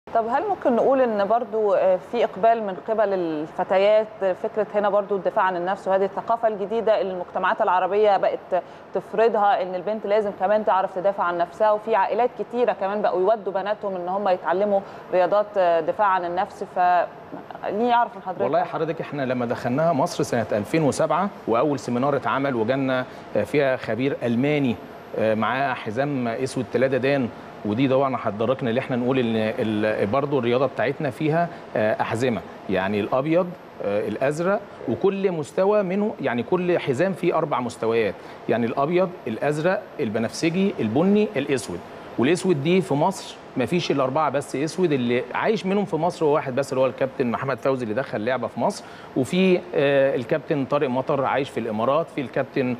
طب هل ممكن نقول ان برضو في اقبال من قبل الفتيات فكره هنا برضو الدفاع عن النفس وهذه الثقافه الجديده اللي المجتمعات العربيه بقت تفرضها ان البنت لازم كمان تعرف تدافع عن نفسها وفي عائلات كتيره كمان بقوا يودوا بناتهم ان هم يتعلموا رياضات دفاع عن النفس ف ليه يعرف من حضرتك والله حضرتك احنا لما دخلناها مصر سنه 2007 واول سيمينار اتعمل وجالنا فيها خبير الماني معاه حزام اسود ثلاثه دان ودي طبعا هتدركنا اللي احنا نقول ان برضه الرياضه بتاعتنا فيها احزمه يعني الابيض الازرق وكل مستوى منه يعني كل حزام فيه اربع مستويات يعني الابيض الازرق البنفسجي البني الاسود والاسود دي في مصر ما فيش الا اربعه بس اسود اللي عايش منهم في مصر هو واحد بس اللي هو الكابتن محمد فوزي اللي دخل لعبه في مصر وفي آه الكابتن طارق مطر عايش في الامارات في الكابتن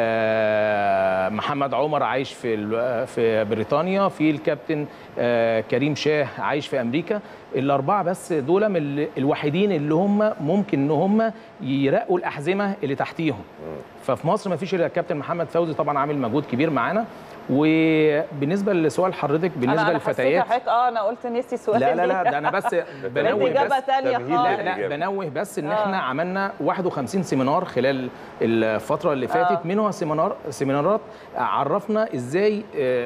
آه محمد عمر عايش في في بريطانيا في الكابتن آه كريم شاه عايش في امريكا الاربعه بس دول من الوحيدين اللي هم ممكن ان هم يرقوا الاحزمه اللي تحتيهم ففي مصر ما فيش الا الكابتن محمد فوزي طبعا عامل مجهود كبير معانا وبالنسبه لسؤال حضرتك بالنسبه أنا للفتيات حضرتك اه انا قلت نسي سؤال لا لا لا ده انا بس بنوه اجابه ثانيه خالص لا لا بنوه بس ان احنا عملنا 51 سيمينار خلال الفتره اللي فاتت آه. منها سيمينار سيمينارات عرفنا ازاي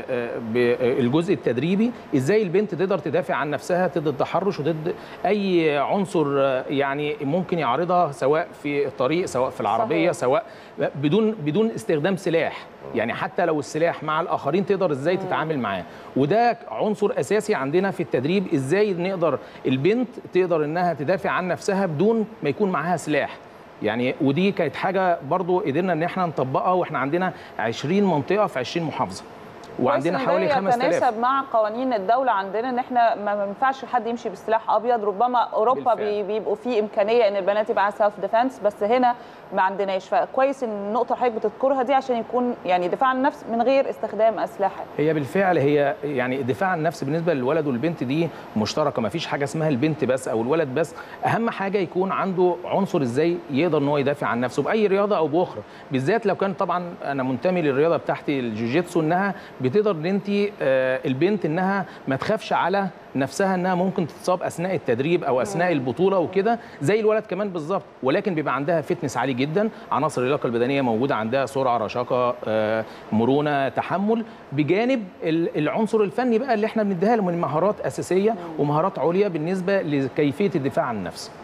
الجزء التدريبي ازاي البنت تقدر تدافع عن نفسها ضد التحرش وضد اي عنصر يعني ممكن يعرضها سواء في الطريق سواء في العربيه صحيح. سواء بدون بدون استخدام سلاح يعني حتى لو السلاح مع الاخرين تقدر ازاي تتعامل معاه وده عنصر اساسي عندنا في التدريب ازاي نقدر البنت تقدر انها تدافع عن نفسها بدون ما يكون معاها سلاح يعني ودي كانت حاجه برضو قدرنا ان احنا نطبقها واحنا عندنا 20 منطقه في 20 محافظه وعندنا حوالي 5000 يتناسب مع قوانين الدوله عندنا ان احنا ما ينفعش حد يمشي بسلاح ابيض ربما اوروبا بالفعل. بيبقوا في امكانيه ان البنات يبقى سيلف ديفense بس هنا ما عندناش فكويس ان النقطه حضرتك بتذكرها دي عشان يكون يعني دفاع عن النفس من غير استخدام اسلحه هي بالفعل هي يعني الدفاع عن النفس بالنسبه للولد والبنت دي مشتركه ما فيش حاجه اسمها البنت بس او الولد بس اهم حاجه يكون عنده عنصر ازاي يقدر ان هو يدافع عن نفسه باي رياضه او باخرى بالذات لو كان طبعا انا منتمي للرياضه بتاعتي الجوجيتسو انها بتقدر ان انت البنت انها ما تخافش على نفسها انها ممكن تتصاب اثناء التدريب او اثناء البطوله وكده زي الولد كمان بالظبط ولكن بيبقى عندها فتنس عالي جدا عناصر اللياقه البدنيه موجوده عندها سرعه رشاقه مرونه تحمل بجانب العنصر الفني بقى اللي احنا بنديها له من مهارات اساسيه ومهارات عليا بالنسبه لكيفيه الدفاع عن النفس